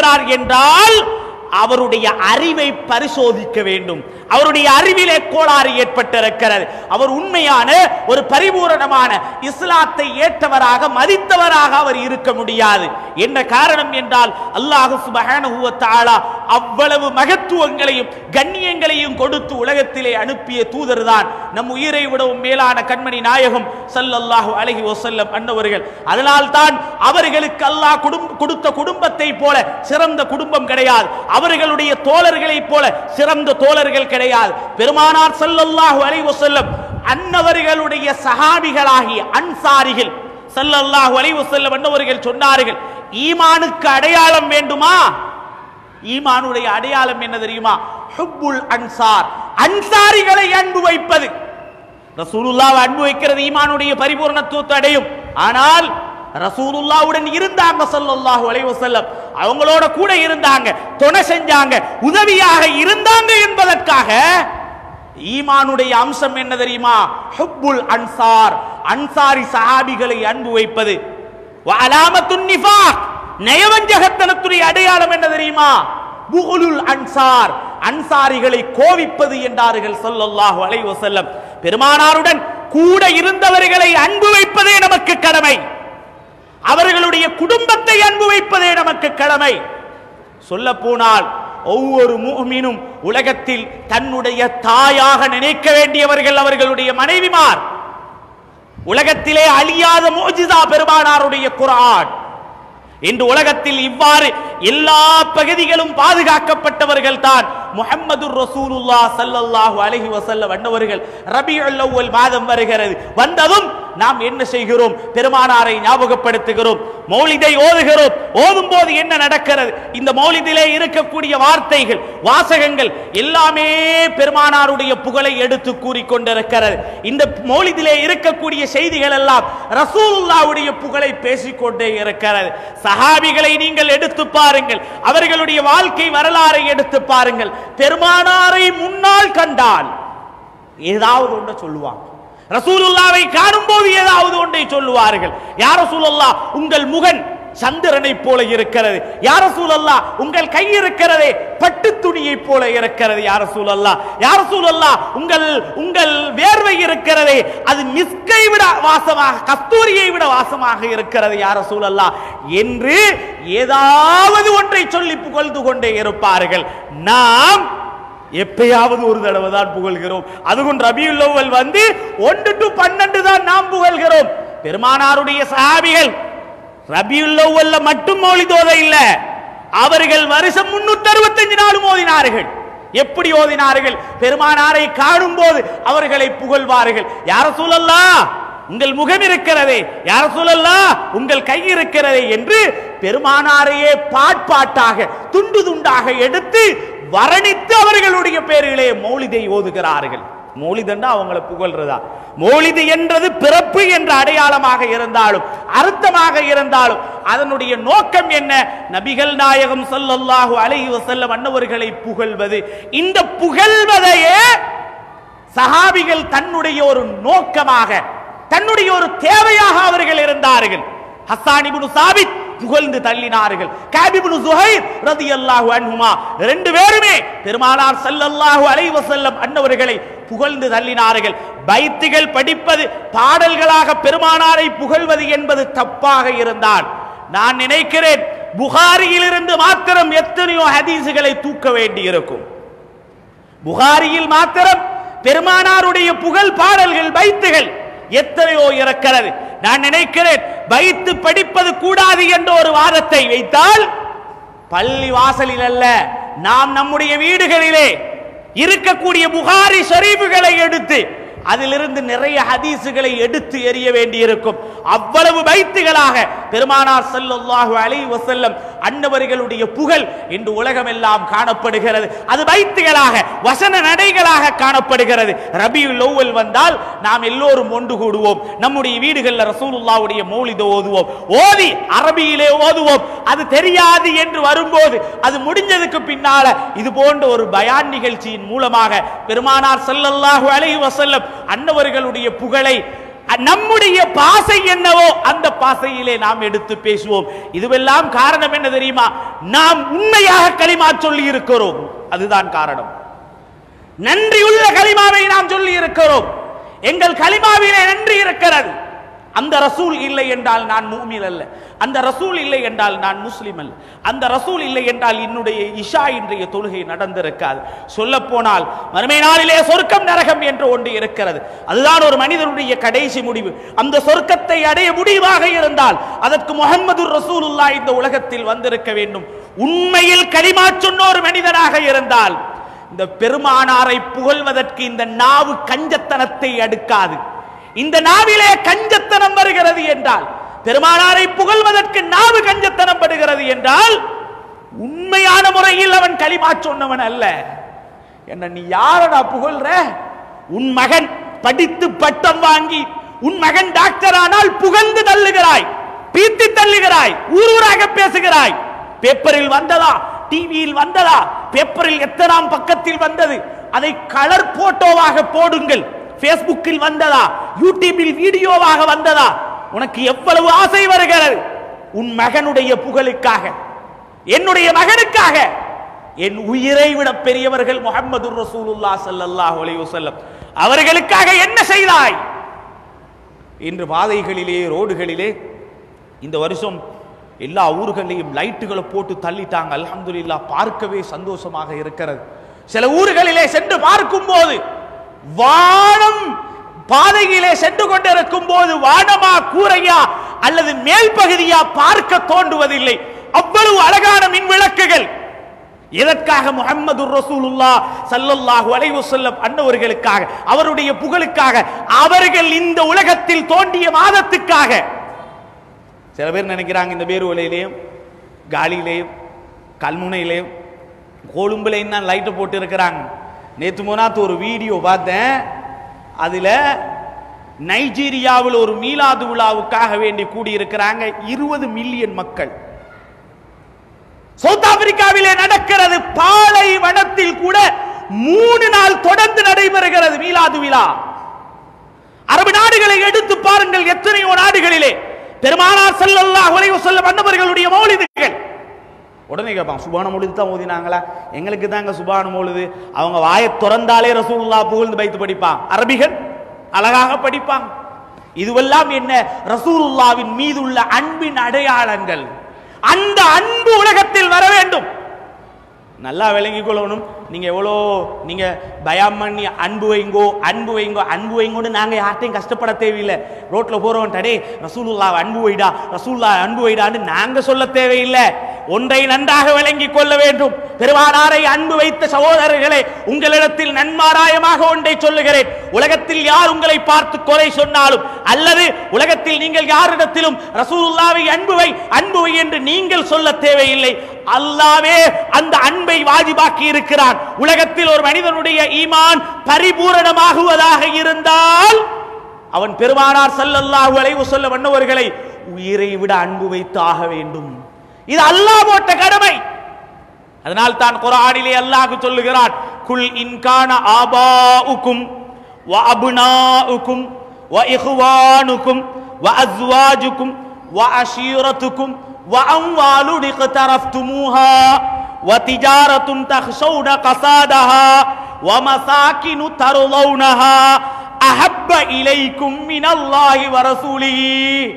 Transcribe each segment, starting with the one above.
இருக்கிறார் என்றால் அவருடைய அறிவை பரிசோதிக்க வேண்டும் அவருடைய அறிவிலே கோளாறு ஏற்பட்டிருக்கிறது அவர் உண்மையான ஒரு பரிபூரணமான இஸ்லாத்தை ஏற்றவராக மதித்தவராக அவர் இருக்க முடியாது என்ன காரணம் என்றால் அல்லாஹு சுப்ஹானஹு வ தஆலா அவ்வளவு மகத்துவங்களையும் கண்ணியங்களையும் கொடுத்து உலகத்திலே அனுப்பிய தூதர் தான் நம் உயிரை விடவும் மேலான கண்மணி நாயகம் ஸல்லல்லாஹு அலைஹி வஸல்லம் அன்னவர்கள் அதனால் தான் அவர்களுக்கு அல்லாஹ் குடும்ப கொடுத்த குடும்பத்தை போல சிறந்த குடும்பம் கிடையாது அவர்களுடைய தோழர்களைப் போல சிறந்த தோழர்கள் கிடையாது பெருமானார் ஸல்லல்லாஹு அலைஹி வஸல்லம் அன்னவர்களுடைய சஹாபிகளாகிய அன்சாரிகள் ஸல்லல்லாஹு அலைஹி வஸல்லம் அன்னவர்கள் சொன்னார்கள் ஈமானுக்கு அடையாளம் வேண்டுமா ஈமானுடைய அடையாளம் என்ன தெரியுமா ஹுப்புல் அன்சார் அன்சாரிகளை அன்பு வைப்பது ரசூலுல்லாவை அன்பு வைக்கிறது ஈமானுடைய பரிபூர்ணத்துவத்தை அடையும் ஆனால் ரசூலுல்லாவுடன் இருந்தாங்க ஸல்லல்லாஹு அலைஹி வஸல்லம் அவங்களோட கூட இருந்தாங்க துணை செஞ்சாங்க உதவியாக இருந்தாங்க என்பதற்காக ஈமானுடைய அம்சம் என்ன தெரியுமா ஹுப்புல் அன்சார் அன்சாரி சஹாபிகளை அன்பு வைப்பது அலாமத்துன் நிஃபாக் நயவஞ்சகத்தனத்துடைய அடையாளம் என்ன தெரியுமா புகுலுல் அன்சார் அன்சாரிகளை கோவிப்பது என்றார்கள் ஸல்லல்லாஹு அலைஹி வஸல்லம் பெருமானாருடன் கூட இருந்தவர்களை அன்பு வைப்பதே நமக்கு கடமை அவர்களுடைய குடும்பத்தை அன்பு வைப்பதே நமக்கு கடமை சொல்ல போனால் ஒவ்வொரு மூமினும் உலகத்தில் தன்னுடைய தாயாக நினைக்க வேண்டியவர்கள் அவர்களுடைய மனைவிமார் உலகத்திலே அழியாத மோஜிதா பெருமானாருடைய குர்ஆன் இன்று உலகத்தில் இவ்வாறு எல்லா பகுதிகளும் பாதுகாக்கப்பட்டவர்கள் தான் முஹம்மது ரசூலுல்லா ஸல்லல்லாஹு அலைஹி வஸல்லம் அன்னவர்கள் ரபியுல் அவ்வல் மாதம் வருகிறது வந்ததும் நாம் என்ன செய்கிறோம் பெருமானாரை ஞாபகப்படுத்துகிறோம் மௌலிதை ஓதுகிறோம் ஓதும் போது என்ன நடக்கிறது இந்த மௌலிதிலே இருக்கக்கூடிய வார்த்தைகள் வாசகங்கள் எல்லாமே பெருமானாருடைய புகழை எடுத்து கூறிக்கொண்டிருக்கிறது இந்த மௌலிதிலே இருக்கக்கூடிய செய்திகள் எல்லாம் ரசூலுல்லாவுடைய புகழை பேசிக்கொண்டே இருக்கிறது சஹாபிகளை நீங்கள் எடுத்து பாருங்கள் அவர்களுடைய வாழ்க்கை வரலாறை எடுத்து பாருங்கள் பெருமானாரை முன்னால் கண்டால் ஏதாவது ஒன்றை சொல்லுவாங்க ரசூலுல்லாவை காணும் போது ஏதாவது ஒன்றை சொல்லுவார்கள் யார் ரசூலுல்லா உங்கள் முகன் சந்திரனை போல இருக்கிறது யார் ரசூலல்லா உங்கள் கை இருக்கிறதே பட்டு துணியை போல இருக்கிறது யார் ரசூலல்லா யார் ரசூலல்லா உங்கள் உங்கள் வேர்வை இருக்கிறதே அது மிஸ்கை விட வாசமாக கஸ்தூரியை விட வாசமாக இருக்கிறது யார் ரசூலல்லா என்று ஏதாவது ஒன்றை சொல்லி புகழ்ந்து கொண்டே இருப்பார்கள் நாம் எப்பயாவது ஒரு தடவை தான் புகழ்கிறோம் அதுவும் ரபியுல் அவ்வல் வந்து ஒன்று டு பன்னெண்டு தான் நாம் புகழ்கிறோம் பெருமானாருடைய சஹாபிகள் ரபியுல் அவ்வல்ல மட்டும் மௌலித் ஓத இல்ல அவர்கள் வருஷம் முன்னூத்தி அறுபத்தஞ்சு நாளும் ஓதினார்கள் எப்படி ஓதினார்கள் பெருமானாரை காணும் போது அவர்களை புகழ்வார்கள் யார சூழல்லா உங்கள் முகம் இருக்கிறதே யார சூழல்லா உங்கள் கை இருக்கிறதே என்று பெருமானாரையே பாட்பாட்டாக துண்டு துண்டாக எடுத்து வர்ணித்து அவர்களுடைய பேரிலே மௌலிதை ஓதுகிறார்கள் மௌலிதன்னா அவங்கள புகழ்றதா மௌலிது என்றது பிறப்பு என்ற அடையாளமாக இருந்தாலும் அர்த்தமாக இருந்தாலும் அதனுடைய நோக்கம் என்ன நபிகள் நாயகம் ஸல்லல்லாஹு அலைஹி வஸல்லம் அன்னவர்களை புகழ்வது இந்த புகழ்வதையே சஹாபிகள் தன்னுடைய ஒரு நோக்கமாக தன்னுடைய ஒரு தேவையாக அவர்கள் இருந்தார்கள் ஹஸ்ஸான் இப்னு சாபித் புகழ்ந்து தள்ளினார்கள் காப் இப்னு சுஹைர் ரலியல்லாஹு அன்ஹுமா ரெண்டு பேருமே பெருமானார் ஸல்லல்லாஹு அலைஹி வஸல்லம் அன்னவர்களை புகழ்ந்து தள்ளினார்கள் பைத்துகள் படிப்பது பாடல்களாக பெருமானாரை புகழ்வது என்பது தப்பாக இருந்தால் நான் நினைக்கிறேன் புகாரியிலிருந்து மாத்திரம் எத்தனையோ ஹதீசுகளை தூக்க வேண்டியிருக்கும் புகாரியில் மாத்திரம் பெருமானாருடைய புகழ் பாடல்கள் பைத்துகள் எத்தனையோ இருக்கிறது நான் நினைக்கிறேன் வைத்து படிப்பது கூடாது என்ற ஒரு வாதத்தை வைத்தால் பள்ளி வாசலில் அல்ல நாம் நம்முடைய வீடுகளிலே இருக்கக்கூடிய புகாரி ஷரீஃபுகளை எடுத்து அதிலிருந்து நிறைய ஹதீசுகளை எடுத்து எறிய வேண்டியிருக்கும் அவ்வளவு பைத்துகளாக பெருமானார் ஸல்லல்லாஹு அலைஹி வஸல்லம் அன்னவர்களுடைய புகழ் இன்று உலகமெல்லாம் காணப்படுகிறது அது பைத்துகளாக வசன நடைகளாக காணப்படுகிறது ரபியுல் அவ்வல் வந்தால் நாம் எல்லோரும் ஒன்று கூடுவோம் நம்முடைய வீடுகளில் ரசூலுல்லாவுடைய மௌலித ஓதுவோம் ஓதி அரபியிலே ஓதுவோம் அது தெரியாது என்று வரும்போது அது முடிஞ்சதுக்கு பின்னால இது போன்ற ஒரு பயான் நிகழ்ச்சியின் மூலமாக பெருமானார் ஸல்லல்லாஹு அலைஹி வஸல்லம் அன்னவர்களுடைய புகழை நம்முடைய பாசை என்னவோ அந்த பாசையிலே நாம் எடுத்து பேசுவோம் இதுவெல்லாம் காரணம் என்ன தெரியுமா நாம் உண்மையாக களிமா சொல்லி இருக்கிறோம் அதுதான் காரணம் நன்றியுள்ள களிமாவை நாம் சொல்லி இருக்கிறோம் எங்கள் களிமாவிலே நன்றி இருக்கிறது அந்த ரசூல் இல்லை என்றால் நான் மூமின் அல்ல அந்த ரசூல் இல்லை என்றால் நான் முஸ்லிம் அல்ல அந்த ரசூல் இல்லை என்றால் என்னுடைய இஷா இன்றைய தொழுகை நடந்திருக்காது சொல்ல போனால் மறுமை நாளிலே சொர்க்கம் நரகம் என்று ஒன்று இருக்கிறது அதுதான் ஒரு மனிதனுடைய கடைசி முடிவு அந்த சொர்க்கத்தை அடைய முடிவாக இருந்தால் அதற்கு முகமது ரசூலுல்லா இந்த உலகத்தில் வந்திருக்க வேண்டும் உண்மையில் களிமா சொன்ன ஒரு மனிதனாக இருந்தால் இந்த பெருமானாரை புகழ்வதற்கு இந்த நாவு கஞ்சத்தனத்தை அடுக்காது இந்த நாவிலே கஞ்சத்தனம் வருகிறது என்றால் பெருமானாரை புகழ்வதற்கு நாவு கஞ்சத்தனம் படுகிறது என்றால் உண்மையான முறையில் அவன் களிமா சொன்னவன் அல்ல என்ன நீ யாரடா புகழ்ற உன் மகன் படித்து பட்டம் வாங்கி உன் மகன் டாக்டர் ஆனால் புகழ்ந்து தள்ளுகிறாய் பீத்தி தள்ளுகிறாய் ஊர் ஊராக பேசுகிறாய் பேப்பரில் வந்ததா டிவியில் வந்ததா பேப்பரில் எத்தனாம் பக்கத்தில் வந்தது அதை கலர் போட்டோவாக போடுங்கள் பேஸ்புக்கில் வந்ததா யூடியூபில் வீடியோவாக வந்ததா உனக்கு எவ்வளவு ஆசை வருகிறது உன் மகனுடைய புகழுக்காக என்னுடைய மகனுக்காக என் உயிரை விட பெரியவர்கள் முகமது ரசூலுல்லா ஸல்லல்லாஹு அலைஹி வஸல்லம் அவர்களுக்காக என்ன செய்தாய் இன்று பாதைகளிலே ரோடுகளிலே இந்த வருஷம் எல்லா ஊர்களையும் லைட்டுகளை போட்டு தள்ளிட்டாங்க அல்ஹம்துலில்லா பார்க்கவே சந்தோஷமாக இருக்கிறது சில ஊர்களிலே சென்று பார்க்கும் போது வானம் பாதையிலே சென்று கொண்டிருக்கும் போது வானமா கூரையா அல்லது மேல் பகுதியா பார்க்க தோன்றுவதில்லை அவ்வளவு அழகான மின் விளக்குகள் எதற்காக முகமது ரசூலுல்லா சல்லல்லாஹு அலைஹி வஸல்லம் அன்னவர்களுக்காக அவருடைய புகழுக்காக அவர்கள் இந்த உலகத்தில் தோண்டிய மாதத்துக்காக சில பேர் நினைக்கிறாங்க இந்த பேருவலையிலையும் காலியிலையும் கல்முனையிலையும் கொழும்புலையும் தான் லைட்டை போட்டு இருக்கிறாங்க நேற்று மூணாத்து ஒரு வீடியோ பார்த்தேன் அதில் நைஜீரியாவில் ஒரு மீலாது விழாவுக்காக வேண்டி கூடியிருக்கிறாங்க இருபது மில்லியன் மக்கள் சவுத் ஆப்பிரிக்காவிலே நடக்கிறது பாலைவனத்தில் கூட மூணு நாள் தொடர்ந்து நடைபெறுகிறது மீலாது விழா அரபு நாடுகளை எடுத்து பாருங்கள் எத்தனையோ நாடுகளிலே பெருமானார் ஸல்லல்லாஹு அலைஹி வஸல்லம் அன்னவர்களுடைய மௌலிதுகள் உடனே கேட்பான் சுபான மொழிது தான் ஓதினாங்களா எங்களுக்கு தாங்க சுபான மொழிது அவங்க வாயை திறந்தாலே ரசூலுல்லா புகழ்ந்து வைத்து படிப்பான் அரபிகள் அழகாக படிப்பாங்க இதுவெல்லாம் என்ன ரசூலுல்லாவின் மீது உள்ள அன்பின் அடையாளங்கள் அந்த அன்பு உலகத்தில் வர வேண்டும் நல்லா விளங்கிக் கொள்ளணும் நீங்க எவ்வளோ நீங்க பயம் பண்ணி அன்பு வைங்கோ அன்பு வைங்கோ அன்பு வைங்கோன்னு நாங்க யார்ட்டையும் கஷ்டப்பட தேவையில்லை ரோட்ல போறோம் டடே ரசூலுல்லா அன்பு வைடா ரசூல்லா அன்பு வைடான்னு நாங்க சொல்ல தேவையில்லை ஒன்றை நன்றாக விளங்கிக் கொள்ள வேண்டும் பெருமானாரை அன்பு வைத்த சகோதரர்களே உங்களிடத்தில் நன்மாராயமாக ஒன்றை சொல்லுகிறேன் உலகத்தில் யார் உங்களை பார்த்து குறை சொன்னாலும் அல்லது உலகத்தில் நீங்கள் யாரிடத்திலும் ரசூலுல்லாவை அன்புவை அன்புவை என்று நீங்கள் சொல்ல தேவையில்லை அல்லாவே அந்த அன்பை வாஜிபாக்கி இருக்கிறான் உலகத்தில் ஒரு மனிதனுடைய ஈமான் பரிபூரணமாகுவதாக இருந்தால் அவன் பெருமானார் ஸல்லல்லாஹு அலைஹி வஸல்லம் அன்னவர்களை உயிரை விட அன்பு வைத்து ஆக வேண்டும் இது அல்லாஹ் போட்ட கடமை அதனால் தான் குர்ஆனிலே அல்லாஹ் சொல்லுகிறான் குல் இன்கான ஆபாஉக்கும் வ அப்னாஉக்கும் வ இஹ்வானுக்கும் வ அஸ்வாஜுக்கும் வ அஷீரத்துக்கும் வ அம்வாலுன் இக்தரஃப்துமூஹா வ திஜாரத்துன் தக்ஷௌன கசாதஹா வ மசாகினு தருளௌனஹா அஹப்ப இலைக்கும் மினல்லாஹி வ ரசூலிஹி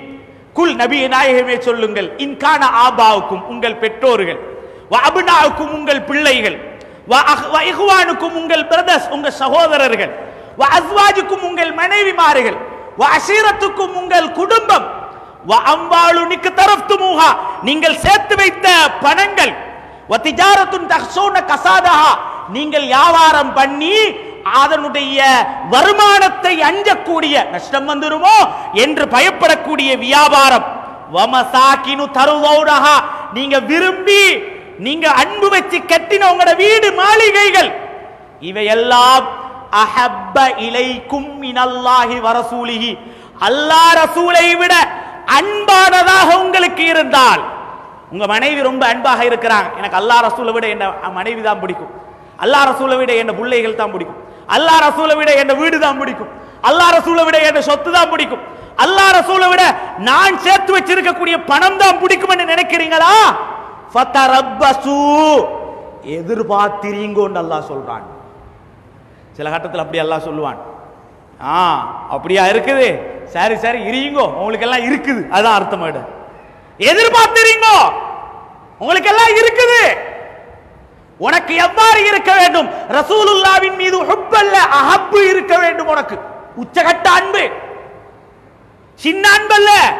குல் நபி நாயகமே சொல்லுங்கள் இன்கான ஆபாவுக்கும் உங்கள் பெற்றோர்கள் வ அபுனாவுக்கும் உங்கள் பிள்ளைகள் வ அஹ்- வ இஹ்வானுக்கும் உங்கள் பிரதர்ஸ் உங்கள் சகோதரர்கள் வ அஸ்வாஜுக்கும் உங்கள் மனைவிமார்கள் வ அஷீரத்துக்கும் உங்கள் குடும்பம் வ அம்பாலு நிக்கு தரஃப்துமூஹா நீங்கள் சேர்த்து வைத்த பணங்கள் வ திஜாரத்துன் தஹ்ஷூன கசாதஹா நீங்கள் வியாபாரம் பண்ணி அதனுடைய வருமானத்தை அஞ்சக்கூடிய நஷ்டம் வந்துருமோ என்று பயப்படக்கூடிய வியாபாரம் வமசாக்கினு தருவோடஹா நீங்க விரும்பி நீங்க அன்பு வச்சு கட்டின உங்களோட வீடு மாளிகைகள் இவையெல்லாம் அஹப்ப இலைக்கும் மினல்லாஹி வரசூலிஹி அல்லாஹ் ரசூலை விட அன்பானதாக உங்களுக்கு இருந்தால் உங்க மனைவி ரொம்ப அன்பாக இருக்கிறாங்க எனக்கு அல்லாஹ் ரசூலை விட என்ன மனைவி தான் பிடிக்கும் அல்லாஹ் ரசூலை விட என்ன பிள்ளைகள் தான் பிடிக்கும் அல்லாஹ் ரசூலை விட என்ன வீடு தான் பிடிக்கும் அல்லாஹ் ரசூலை விட என் சொத்து தான் பிடிக்கும் அல்லாஹ் ரசூலை விட நான் சேர்த்து வச்சிருக்கக்கூடிய பணம் தான் பிடிக்கும்னு நினைக்கிறீங்களா ஃபதரப்பசு எதிர்பார்த்திரீங்கோன்னு அல்லாஹ் சொல்றான் சில கட்டத்தில் அப்படி அல்லாஹ் சொல்லுவான் ஆ அப்படியா இருக்குது சரி சரி இருங்கோ உங்களுக்கு எல்லாம் இருக்குது அதான் அர்த்தமாடு எதிர்பார்த்திரீங்கோ உங்களுக்கு எல்லாம் இருக்குது உனக்கு எவ்வாறு இருக்க வேண்டும் ரசூலுல்லாவின் மீது ஹுப்பல்ல அஹப்பு இருக்க வேண்டும் உனக்கு உச்சகட்ட அன்பு சின்ன அன்பல்ல